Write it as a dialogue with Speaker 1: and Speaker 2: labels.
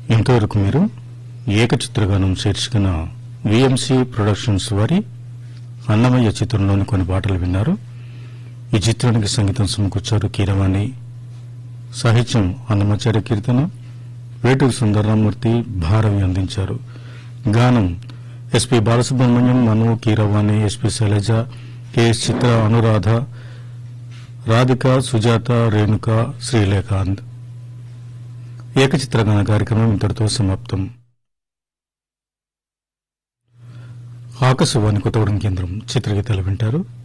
Speaker 1: ఇంతవరకు మీరు ఏకచిత్రగానం శీర్షికన విఎంసి ప్రొడక్షన్స్ వారి అన్నమయ్య చిత్రంలోని కొన్ని పాటలు విన్నారు ఈ చిత్రానికి సంగీతం సమకూర్చారు కీరవాణి సాహిత్యం అన్నమాచార్య కీర్తన వేటూరు సుందరరామూర్తి భారవి అందించారు గానం S P Balasubrahmanyam Manu Keeravani S P Sailaja K S Chitra Anuradha Radhika Sujatha Renuka శ్రీలేఖాంత్ ఏకచిత్రగాన కార్యక్రమం ఇంతటితో సమాప్తం ఆకాశవాణి కొత్తగూడెం కేంద్రం చిత్రగీతాలు వింటారు